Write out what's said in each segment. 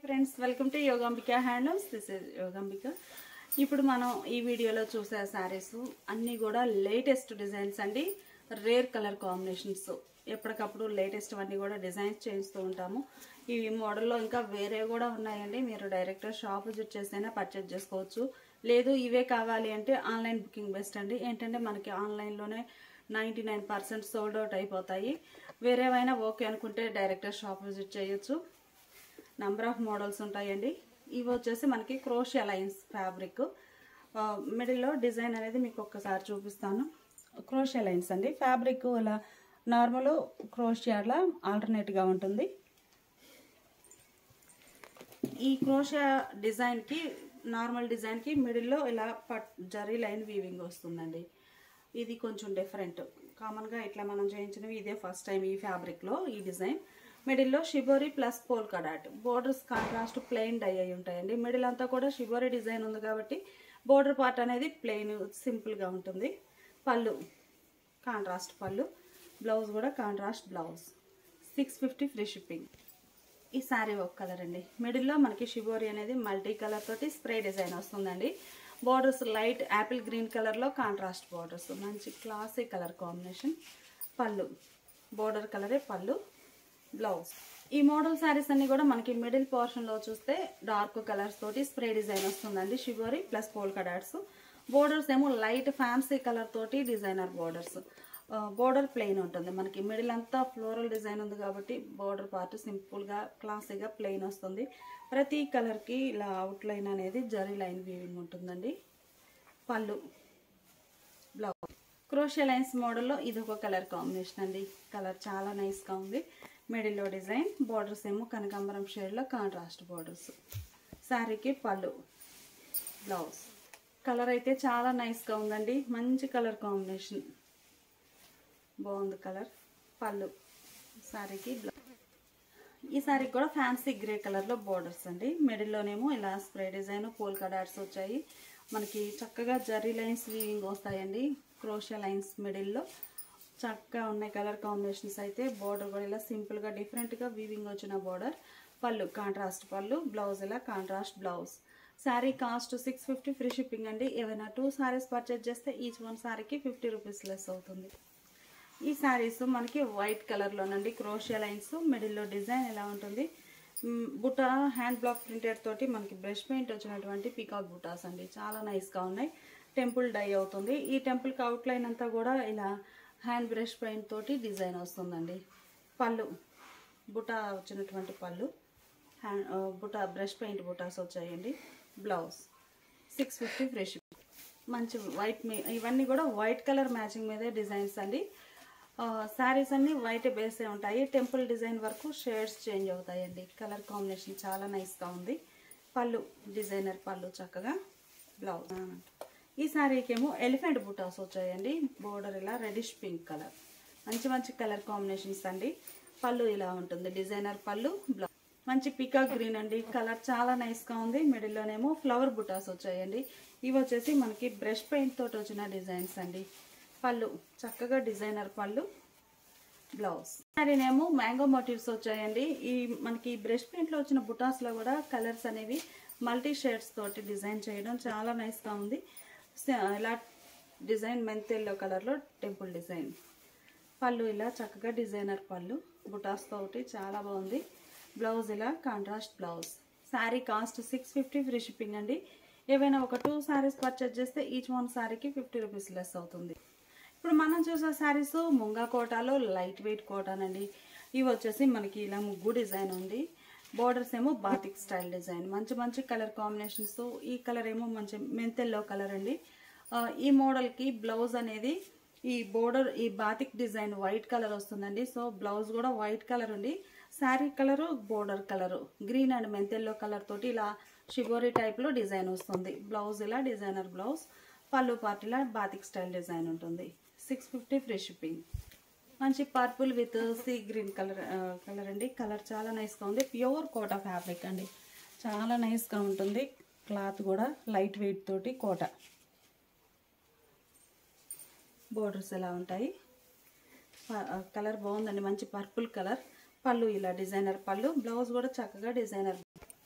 friends welcome to Yogambika handlooms this is Yogambika ఇప్పుడు మనం ఈ వీడియోలో చూసే శారీస్ అన్నీ కూడా లేటెస్ట్ డిజైన్స్ అండి రేర్ కలర్ కాంబినేషన్స్ ఎప్పటికప్పుడు లేటెస్ట్ అన్నీ కూడా డిజైన్స్ చేస్తూ ఉంటాము ఈ మోడల్లో ఇంకా వేరే కూడా ఉన్నాయండి మీరు డైరెక్ట్గా షాప్ విజిట్ చేస్తేనే పర్చేజ్ చేసుకోవచ్చు లేదు ఇవే కావాలి అంటే ఆన్లైన్ బుకింగ్ బెస్ట్ అండి ఏంటంటే మనకి ఆన్లైన్లోనే ninety nine percent sold out అయిపోతాయి వేరేవైనా ఓకే అనుకుంటే డైరెక్ట్గా షాప్ విజిట్ చేయొచ్చు నంబర్ ఆఫ్ మోడల్స్ ఉంటాయండి ఇవి వచ్చేసి మనకి క్రోషియా లైన్స్ ఫ్యాబ్రిక్ మిడిల్లో డిజైన్ అనేది మీకు ఒక్కసారి చూపిస్తాను క్రోషియా లైన్స్ అండి ఫ్యాబ్రిక్ ఇలా నార్మల్ క్రోషియాలా ఆల్టర్నేట్గా ఉంటుంది ఈ క్రోషియా డిజైన్కి నార్మల్ డిజైన్కి మిడిల్లో ఇలా పట్ జరీ లైన్ వీవింగ్ వస్తుందండి ఇది కొంచెం డిఫరెంట్ కామన్గా ఇట్లా మనం చేయించినవి ఇదే ఫస్ట్ టైం ఈ ఫ్యాబ్రిక్లో ఈ డిజైన్ మిడిల్లో shibori plus polka dot borders contrast plain dye అయి ఉంటాయండి మిడిల్ అంతా కూడా షిబోరి డిజైన్ ఉంది కాబట్టి బోర్డర్ పార్ట్ అనేది ప్లెయిన్ సింపుల్గా ఉంటుంది పళ్ళు కాంట్రాస్ట్ పళ్ళు బ్లౌజ్ కూడా contrast blouse six fifty free shipping ఈ శారీ ఒక కలర్ అండి మిడిల్లో మనకి షిబోరి అనేది మల్టీ కలర్ తోటి స్ప్రే డిజైన్ వస్తుందండి బార్డర్స్ లైట్ యాపిల్ గ్రీన్ కలర్లో కాంట్రాస్ట్ బార్డర్స్ మంచి classy colour combination pallu border కలరే పళ్ళు బ్లౌజ్ ఈ మోడల్ శారీస్ అన్ని కూడా మనకి మిడిల్ పోర్షన్లో చూస్తే డార్క్ కలర్స్ తోటి స్ప్రే డిజైన్ వస్తుందండి shibori plus polka dots borders ఏమో లైట్ ఫ్యాన్సీ కలర్ తోటి డిజైనర్ బోర్డర్స్ బోర్డర్ ప్లెయిన్ ఉంటుంది మనకి మిడిల్ అంతా ఫ్లోరల్ డిజైన్ ఉంది కాబట్టి బోర్డర్ పార్ట్ సింపుల్గా క్లాసీగా ప్లెయిన్ వస్తుంది ప్రతి కలర్కి ఇలా అవుట్ లైన్ అనేది జరీ లైన్ వీవింగ్ ఉంటుందండి పళ్ళు బ్లౌజ్ క్రోషియా లైన్స్ మోడల్లో ఇది ఒక కలర్ కాంబినేషన్ అండి కలర్ చాలా నైస్గా ఉంది మిడిల్లో డిజైన్ బార్డర్స్ ఏమో కనకాంబరం షేడ్లో కాంట్రాస్ట్ బార్డర్స్ శారీకి పళ్ళు బ్లౌజ్ కలర్ అయితే చాలా నైస్గా ఉందండి మంచి కలర్ కాంబినేషన్ బాగుంది కలర్ పళ్ళు శారీకి బ్లౌజ్ ఈ శారీకి కూడా ఫ్యాన్సీ గ్రే కలర్లో బార్డర్స్ అండి మిడిల్లోనేమో ఇలా స్ప్రే డిజైన్ పోల్కా డాట్స్ వచ్చాయి మనకి చక్కగా జరీ లైన్స్ వీవింగ్ వస్తాయండి క్రోషియా లైన్స్ మిడిల్లో చక్కగా ఉన్నాయి కలర్ కాంబినేషన్స్ అయితే బార్డర్ కూడా ఇలా సింపుల్గా డిఫరెంట్గా వీవింగ్ వచ్చిన బార్డర్ పళ్ళు కాంట్రాస్ట్ పళ్ళు బ్లౌజ్ ఇలా contrast blouse sari cost six fifty free shipping అండి ఏమైనా టూ శారీస్ పర్చేజ్ చేస్తే ఈచ్ వన్ శారీకి ఫిఫ్టీ రూపీస్ లెస్ అవుతుంది ఈ శారీస్ మనకి వైట్ కలర్లోనండి క్రోషియా లైన్స్ మిడిల్లో డిజైన్ ఎలా ఉంటుంది బుట్ట హ్యాండ్ బ్లాక్ ప్రింటెడ్ తోటి మనకి బ్రష్ పెయింట్ వచ్చినటువంటి పీకాక్ బుటాస్ అండి చాలా నైస్గా ఉన్నాయి టెంపుల్ డై అవుతుంది ఈ టెంపుల్కి అవుట్లైన్ అంతా కూడా ఇలా హ్యాండ్ బ్రష్ పెయింట్ తోటి డిజైన్ వస్తుందండి పళ్ళు బుట్ట వచ్చినటువంటి పళ్ళు హ్యాండ్ బుట్ట బ్రష్ పెయింట్ బుటాస్ వచ్చాయండి బ్లౌజ్ సిక్స్ ఫిఫ్టీ ఫ్రెష్ మంచి వైట్ మీ ఇవన్నీ కూడా వైట్ కలర్ మ్యాచింగ్ మీదే డిజైన్స్ అండి శారీస్ అన్ని వైట్ బేసే ఉంటాయి టెంపుల్ డిజైన్ వరకు షేడ్స్ చేంజ్ అవుతాయండి కలర్ కాంబినేషన్ చాలా నైస్గా ఉంది పళ్ళు డిజైనర్ పళ్ళు చక్కగా బ్లౌజ్ ఈ శారీకి ఏమో ఎలిఫెంట్ బుటాస్ వచ్చాయండి బోర్డర్ ఇలా రెడిష్ పింక్ కలర్ మంచి మంచి కలర్ కాంబినేషన్స్ అండి పళ్ళు ఇలా ఉంటుంది డిజైనర్ పళ్ళు బ్లౌజ్ మంచి పికా గ్రీన్ అండి కలర్ చాలా నైస్గా ఉంది మిడిల్లోనేమో ఫ్లవర్ బుటాస్ వచ్చాయండి ఇవి వచ్చేసి మనకి బ్రష్ పెయింట్ తోటి వచ్చిన డిజైన్స్ అండి పళ్ళు చక్కగా designer pallu blouse సరేనేమో mango motifs వచ్చాయండి ఈ మనకి బ్రష్ పెయింట్లో వచ్చిన బుటాస్లో కూడా కలర్స్ అనేవి మల్టీ షేడ్స్ తోటి డిజైన్ చేయడం చాలా నైస్గా ఉంది ఇలా డిజైన్ మెంత్ ఎల్లో కలర్లో టెంపుల్ డిజైన్ పళ్ళు ఇలా చక్కగా డిజైనర్ పళ్ళు బుటాస్ తోటి చాలా బాగుంది బ్లౌజ్ ఇలా contrast blouse sari cost six fifty free shipping అండి ఏవైనా ఒక టూ శారీస్ పర్చేజ్ చేస్తే ఈచ్ వన్ శారీకి ఫిఫ్టీ రూపీస్ లెస్ అవుతుంది ఇప్పుడు మనం చూసే శారీస్ ముంగా కోటాలో లైట్ వెయిట్ కోటాన్ అండి ఇవి వచ్చేసి మనకి ఇలా ముగ్గు డిజైన్ ఉంది బోర్డర్స్ ఏమో బాతిక్ స్టైల్ డిజైన్ మంచి మంచి కలర్ కాంబినేషన్స్ ఈ కలర్ ఏమో మంచి మెంతెల్లో కలర్ అండి ఈ మోడల్కి బ్లౌజ్ అనేది ఈ బోర్డర్ ఈ బాతిక్ డిజైన్ వైట్ కలర్ వస్తుందండి సో బ్లౌజ్ కూడా వైట్ కలర్ ఉంది sari colour border colour green and మెంతెల్లో కలర్ తోటి ఇలా షిబోరీ టైప్లో డిజైన్ వస్తుంది బ్లౌజ్ ఇలా డిజైనర్ బ్లౌజ్ పళ్ళు పార్టీలా బాతిక్ స్టైల్ డిజైన్ ఉంటుంది సిక్స్ ఫిఫ్టీ ఫ్రీ షిప్పింగ్ మంచి purple with sea green colour colour అండి కలర్ చాలా నైస్గా ఉంది ప్యూర్ కోట ఫ్యాబ్రిక్ అండి చాలా నైస్గా ఉంటుంది క్లాత్ కూడా లైట్ వెయిట్ తోటి కోట బోర్డర్స్ ఎలా ఉంటాయి కలర్ బాగుందండి మంచి పర్పుల్ కలర్ పళ్ళు ఇలా డిజైనర్ పళ్ళు బ్లౌజ్ కూడా చక్కగా డిజైనర్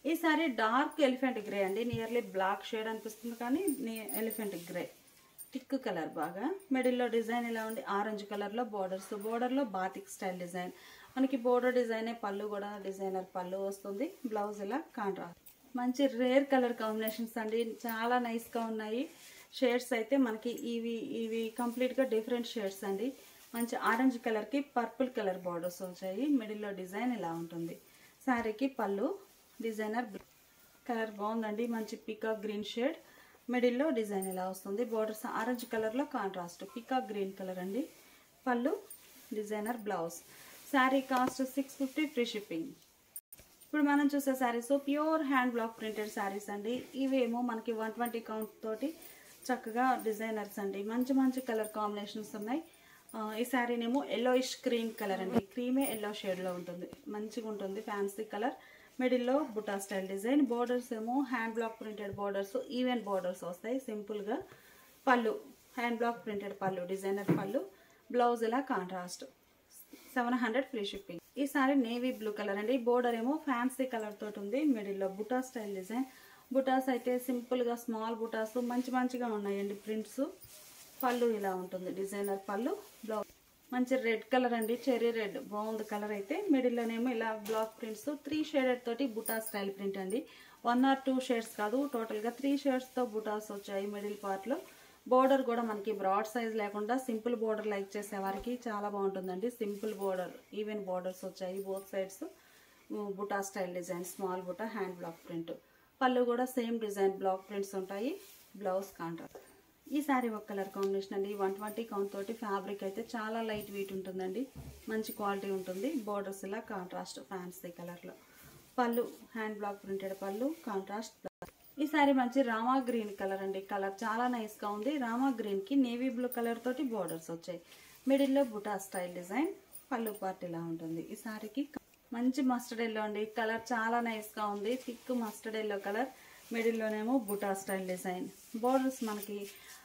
ఈ సారీ డార్క్ ఎలిఫెంట్ గ్రే అండి నియర్లీ బ్లాక్ షేడ్ అనిపిస్తుంది కానీ ఎలిఫెంట్ గ్రే థిక్ కలర్ బాగా మిడిల్లో డిజైన్ ఇలా ఉంది ఆరెంజ్ కలర్లో బోర్డర్స్ బోర్డర్లో బాతిక్ స్టైల్ డిజైన్ మనకి బోర్డర్ డిజైనే పళ్ళు కూడా డిజైనర్ పళ్ళు వస్తుంది బ్లౌజ్ ఇలా కాంట్రాస్ట్ మంచి రేర్ కలర్ కాంబినేషన్స్ అండి చాలా నైస్గా ఉన్నాయి షేడ్స్ అయితే మనకి ఇవి ఇవి కంప్లీట్గా డిఫరెంట్ షేడ్స్ అండి మంచి ఆరెంజ్ కలర్కి పర్పుల్ కలర్ బార్డర్స్ వచ్చాయి మిడిల్లో డిజైన్ ఇలా ఉంటుంది శారీకి పళ్ళు డిజైనర్ కలర్ బాగుందండి మంచి పికాక్ గ్రీన్ షేడ్ మిడిల్లో డిజైన్ ఇలా వస్తుంది బోర్డర్స్ ఆరెంజ్ కలర్లో కాంట్రాస్ట్ పికాక్ గ్రీన్ కలర్ అండి pallu designer blouse sari cost six fifty free shipping ఇప్పుడు మనం చూసే saris pure hand block printed saris అండి ఇవేమో మనకి వన్ ట్వంటీ కౌంట్ తోటి చక్కగా డిజైనర్స్ అండి మంచి మంచి కలర్ కాంబినేషన్స్ ఉన్నాయి ఆ, ఈ శారీనేమో ఎల్లోయిష్ క్రీమ్ కలర్ అండి క్రీమే ఎల్లో షేడ్లో ఉంటుంది మంచిగా ఉంటుంది ఫ్యాన్సీ కలర్ మిడిల్లో బుటా స్టైల్ డిజైన్ బోర్డర్స్ ఏమో hand block printed borders even borders వస్తాయి సింపుల్గా pallu hand block printed pallu designer pallu blouse ఇలా contrast seven hundred free shipping ఈ సారీ నేవీ బ్లూ కలర్ అండి బోర్డర్ ఏమో ఫ్యాన్సీ కలర్ తోటి ఉంది మిడిల్లో బుటా స్టైల్ డిజైన్ బుటాస్ అయితే సింపుల్గా స్మాల్ బుటాస్ మంచి మంచిగా ఉన్నాయండి ప్రింట్స్ పళ్ళు ఇలా ఉంటుంది డిజైనర్ పళ్ళు బ్లౌజ్ మంచి రెడ్ కలర్ అండి చెరీ రెడ్ బాగుంది కలర్ అయితే మిడిల్లోనేమో ఇలా బ్లాక్ ప్రింట్స్ త్రీ షేడెడ్ తోటి బుటా స్టైల్ ప్రింట్ అండి వన్ ఆర్ టూ షేడ్స్ కాదు టోటల్గా త్రీ షేడ్స్తో బుటాస్ వచ్చాయి మిడిల్ పార్ట్లో బోర్డర్ కూడా మనకి బ్రాడ్ సైజ్ లేకుండా సింపుల్ బోర్డర్ లైక్ చేసే వారికి చాలా బాగుంటుందండి సింపుల్ బోర్డర్ ఈవెన్ బోర్డర్స్ వచ్చాయి both sides buta style design small buta hand block print pallu కూడా సేమ్ డిజైన్ బ్లాక్ ప్రింట్స్ ఉంటాయి బ్లౌజ్ కాంట్రాక్ట్ ఈ శారీ ఒక కలర్ కాంబినేషన్ అండి వన్ ట్వంటీ కౌంట్ తోటి ఫ్యాబ్రిక్ అయితే చాలా లైట్ వెయిట్ ఉంటుందండి మంచి క్వాలిటీ ఉంటుంది బోర్డర్స్ ఇలా కాంట్రాస్ట్ ఫ్యాన్సీ కలర్లో pallu hand block printed pallu contrast ఈ శారీ మంచి రామా గ్రీన్ కలర్ అండి కలర్ చాలా నైస్ గా ఉంది రామా గ్రీన్ కి నేవీ బ్లూ కలర్ తోటి బోర్డర్స్ వచ్చాయి మిడిల్ లో బుటా స్టైల్ డిజైన్ పళ్ళు పార్ట్ ఇలా ఉంటుంది ఈ శారీకి మంచి మస్టర్డ్ ఎల్లో అండి కలర్ చాలా నైస్ గా ఉంది thick mustard yellow colour middle లోనేమో బుటా స్టైల్ డిజైన్ బోర్డర్స్ మనకి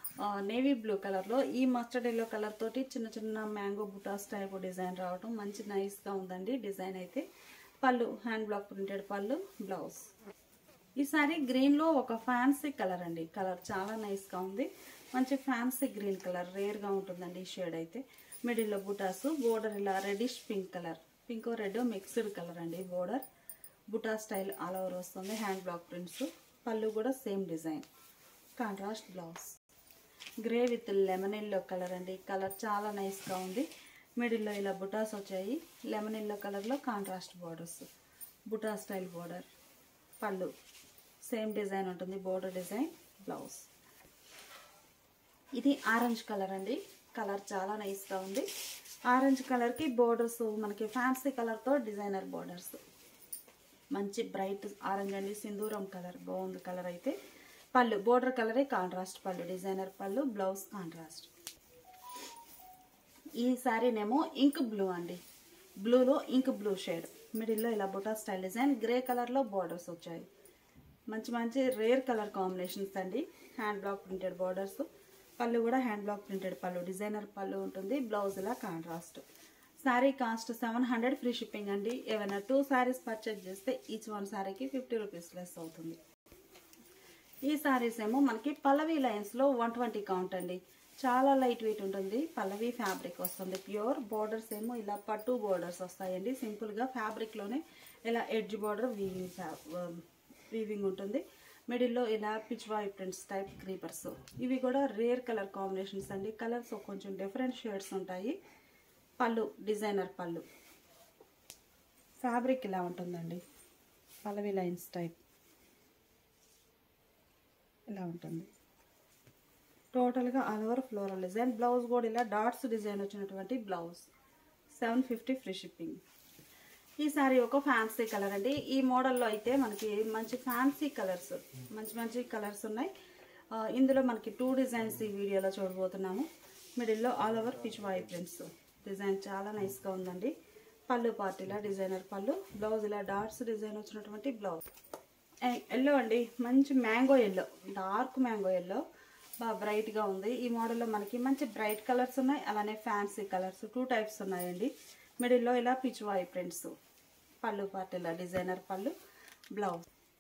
నేవీ బ్లూ కలర్ లో ఈ మస్టర్డ్ ఎల్లో కలర్ తోటి చిన్న చిన్న మ్యాంగో బుటాస్ టైప్ డిజైన్ రావడం మంచి నైస్ గా ఉందండి డిజైన్ అయితే pallu hand block printed pallu blouse ఈ సారీ గ్రీన్ లో ఒక ఫ్యాన్సీ కలర్ అండి కలర్ చాలా నైస్ గా ఉంది మంచి ఫ్యాన్సీ గ్రీన్ కలర్ రేర్ గా ఉంటుందండి ఈ షేడ్ అయితే మిడిల్ లో బుటాస్ బోర్డర్ ఇలా reddish pink colour pink red mixed colour అండి border buta style all over వస్తుంది హ్యాండ్ బ్లాక్ ప్రింట్స్ పళ్ళు కూడా same design contrast blouse grey with lemon yellow colour అండి కలర్ చాలా నైస్గా ఉంది మిడిల్లో ఇలా బుటాస్ వచ్చాయి లెమన్ ఎల్లో కలర్లో contrast borders buta style border pallu same design ఉంటుంది బోర్డర్ డిజైన్ బ్లౌజ్ ఇది ఆరెంజ్ కలర్ అండి కలర్ చాలా నైస్గా ఉంది ఆరెంజ్ కలర్కి బోర్డర్స్ మనకి ఫ్యాన్సీ కలర్తో డిజైనర్ బోర్డర్స్ మంచి బ్రైట్ ఆరెంజ్ అండి సింధూరం కలర్ బాగుంది కలర్ అయితే పళ్ళు బోర్డర్ కలరే కాంట్రాస్ట్ పళ్ళు డిజైనర్ పళ్ళు బ్లౌజ్ కాంట్రాస్ట్ ఈ శారీనేమో ఇంక్ బ్లూ అండి బ్లూలో ఇంక్ బ్లూ షేడ్ మిడిల్లో ఇలా బుటా స్టైల్ డిజైన్ గ్రే కలర్లో బార్డర్స్ వచ్చాయి మంచి మంచి రేర్ కలర్ కాంబినేషన్స్ అండి hand block printed borders pallu కూడా hand block printed pallu designer pallu ఉంటుంది బ్లౌజ్ ఇలా contrast sari cost seven hundred free shipping అండి ఏమైనా టూ శారీస్ పర్చేజ్ చేస్తే ఈచ్ వన్ శారీకి ఫిఫ్టీ రూపీస్ లెస్ అవుతుంది ఈ శారీస్ ఏమో మనకి పల్లవి లైన్స్లో వన్ ట్వంటీ కౌంట్ అండి చాలా లైట్ వెయిట్ ఉంటుంది పల్లవి ఫ్యాబ్రిక్ వస్తుంది ప్యూర్ బోర్డర్స్ ఏమో ఇలా పట్టు బోర్డర్స్ వస్తాయండి సింపుల్గా ఫ్యాబ్రిక్లోనే ఇలా ఎడ్జ్ బోర్డర్ వీవింగ్ వీవింగ్ ఉంటుంది మిడిల్లో ఇలా పిచ్వాయి ప్రింట్స్ టైప్ క్రీపర్స్ ఇవి కూడా రేర్ కలర్ కాంబినేషన్స్ అండి కలర్స్ కొంచెం డిఫరెంట్ షేడ్స్ ఉంటాయి పళ్ళు డిజైనర్ పళ్ళు ఫ్యాబ్రిక్ ఇలా ఉంటుందండి పల్లవి లైన్స్ టైప్ ఇలా ఉంటుంది టోటల్గా all over floral design blouse కూడా ఇలా డాట్స్ డిజైన్ వచ్చినటువంటి blouse seven fifty free shipping ఈ సారీ ఒక ఫ్యాన్సీ కలర్ అండి ఈ మోడల్లో అయితే మనకి మంచి ఫ్యాన్సీ కలర్స్ మంచి మంచి కలర్స్ ఉన్నాయి ఆ, ఇందులో మనకి టూ డిజైన్స్ ఈ వీడియోలో చూడబోతున్నాము మిడిల్లో all over Pichwai prints design చాలా నైస్గా ఉందండి పళ్ళు పార్టీలా డిజైనర్ పళ్ళు బ్లౌజ్ ఇలా డాట్స్ డిజైన్ వచ్చినటువంటి బ్లౌజ్ ఎల్లో అండి మంచి mango yellow dark mango yellow బాగా బ్రైట్గా ఉంది ఈ మోడల్లో మనకి మంచి బ్రైట్ కలర్స్ ఉన్నాయి అలానే ఫ్యాన్సీ కలర్స్ టూ టైప్స్ ఉన్నాయండి మిడిల్లో ఇలా పిచ్ వాయి ప్రింట్స్ పళ్ళు పార్ట్ ఇలా డిజైనర్ పళ్ళు బ్లౌజ్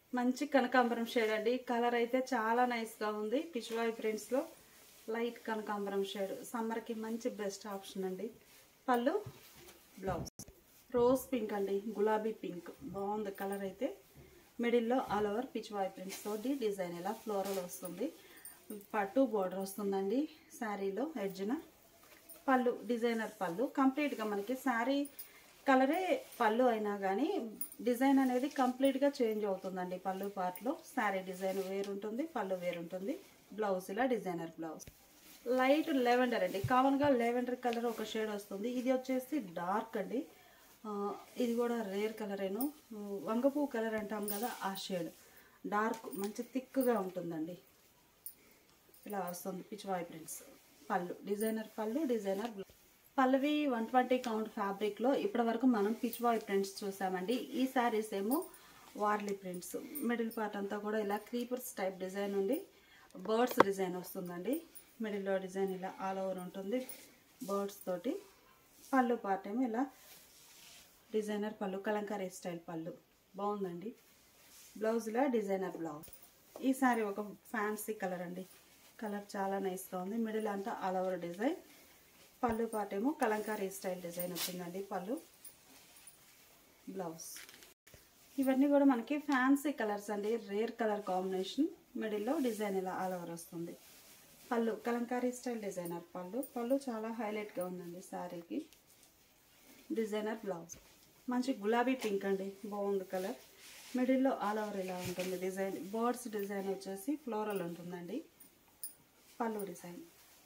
మంచి కనకాంబరం షేడ్ అండి కలర్ అయితే చాలా నైస్గా ఉంది పిచ్వాయి ప్రింట్స్లో లైట్ కనకాంబరం షేడ్ సమ్మర్కి మంచి బెస్ట్ ఆప్షన్ అండి పళ్ళు బ్లౌజ్ రోజ్ పింక్ అండి గులాబీ పింక్ బాగుంది కలర్ అయితే మిడిల్లో ఆల్ ఓవర్ పిచ్వాయి ప్రింట్స్ తోటి డిజైన్ ఇలా ఫ్లోరల్ వస్తుంది పట్టు బోర్డర్ వస్తుందండి శారీలో ఎడ్జ్న పళ్ళు డిజైనర్ పళ్ళు కంప్లీట్గా మనకి శారీ కలరే పళ్ళు అయినా కానీ డిజైన్ అనేది కంప్లీట్గా చేంజ్ అవుతుందండి పళ్ళు పార్ట్లో శారీ డిజైన్ వేరుంటుంది పళ్ళు వేరుంటుంది బ్లౌజ్ ఇలా డిజైనర్ బ్లౌజ్ లైట్ లెవెండర్ అండి కామన్గా లెవెండర్ కలర్ ఒక షేడ్ వస్తుంది ఇది వచ్చేసి డార్క్ అండి ఆ, ఇది కూడా రేర్ కలరేను వంగపూ కలర్ అంటాం కదా ఆ షేడ్ డార్క్ మంచి థిక్గా ఉంటుందండి ఇలా వస్తుంది Pichwai prints pallu designer pallu designer blouse Pallavi one twenty count ఫ్యాబ్రిక్లో ఇప్పటి వరకు మనం పిచ్వాయి ప్రింట్స్ చూసామండి ఈ శారీస్ ఏమో వార్లీ ప్రింట్స్ మిడిల్ పార్ట్ అంతా కూడా ఇలా క్రీపర్స్ టైప్ డిజైన్ ఉంది బర్డ్స్ డిజైన్ వస్తుందండి మిడిల్లో డిజైన్ ఇలా ఆల్ ఓవర్ ఉంటుంది బర్డ్స్ తోటి పళ్ళు పార్ట్ ఏమో ఇలా డిజైనర్ పళ్ళు కలంకారీ స్టైల్ పళ్ళు బాగుందండి బ్లౌజ్లో డిజైనర్ బ్లౌజ్ ఈ సారీ ఒక ఫ్యాన్సీ కలర్ అండి కలర్ చాలా నైస్గా ఉంది మిడిల్ అంతా ఆల్ ఓవర్ డిజైన్ పళ్ళు పార్ట్ ఏమో కలంకారీ స్టైల్ డిజైన్ వచ్చిందండి పళ్ళు బ్లౌజ్ ఇవన్నీ కూడా మనకి ఫ్యాన్సీ కలర్స్ అండి రేర్ కలర్ కాంబినేషన్ మిడిల్లో డిజైన్ ఇలా ఆల్ ఓవర్ వస్తుంది పళ్ళు కలంకారీ స్టైల్ డిజైనర్ పళ్ళు పళ్ళు చాలా హైలైట్గా ఉందండి శారీకి డిజైనర్ బ్లౌజ్ మంచి గులాబీ పింక్ అండి బాగుంది కలర్ మిడిల్లో ఆల్ ఓవర్ ఇలా ఉంటుంది డిజైన్ బర్డ్స్ డిజైన్ వచ్చేసి ఫ్లోరల్ ఉంటుందండి పళ్ళు డిజైన్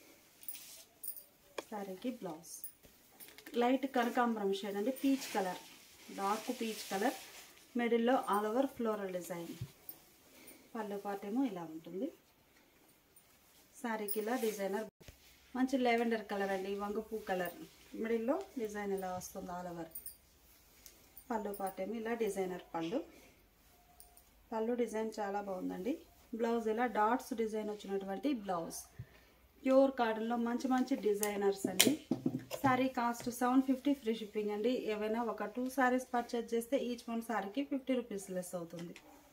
శారీకి బ్లౌజ్ లైట్ కనకాంబరం షేడ్ అండి peach colour dark peach colour మిడిల్లో ఆల్ ఓవర్ ఫ్లోరల్ డిజైన్ పళ్ళు పార్ట్ ఏమో ఇలా ఉంటుంది శారీకి ఇలా డిజైనర్ మంచి లెవెండర్ కలర్ అండి వంగపూ కలర్ మిడిల్లో డిజైన్ ఇలా వస్తుంది ఆల్ ఓవర్ పళ్ళు పార్ట్ ఏమో ఇలా డిజైనర్ పళ్ళు పళ్ళు డిజైన్ చాలా బాగుందండి బ్లౌజ్ ఇలా డాట్స్ డిజైన్ వచ్చినటువంటి బ్లౌజ్ ప్యూర్ కాటన్లో మంచి మంచి డిజైనర్స్ అండి sari cost seven fifty free shipping అండి ఏవైనా ఒక టూ శారీస్ పర్చేజ్ చేస్తే ఈచ్ వన్ శారీకి ఫిఫ్టీ రూపీస్ లెస్ అవుతుంది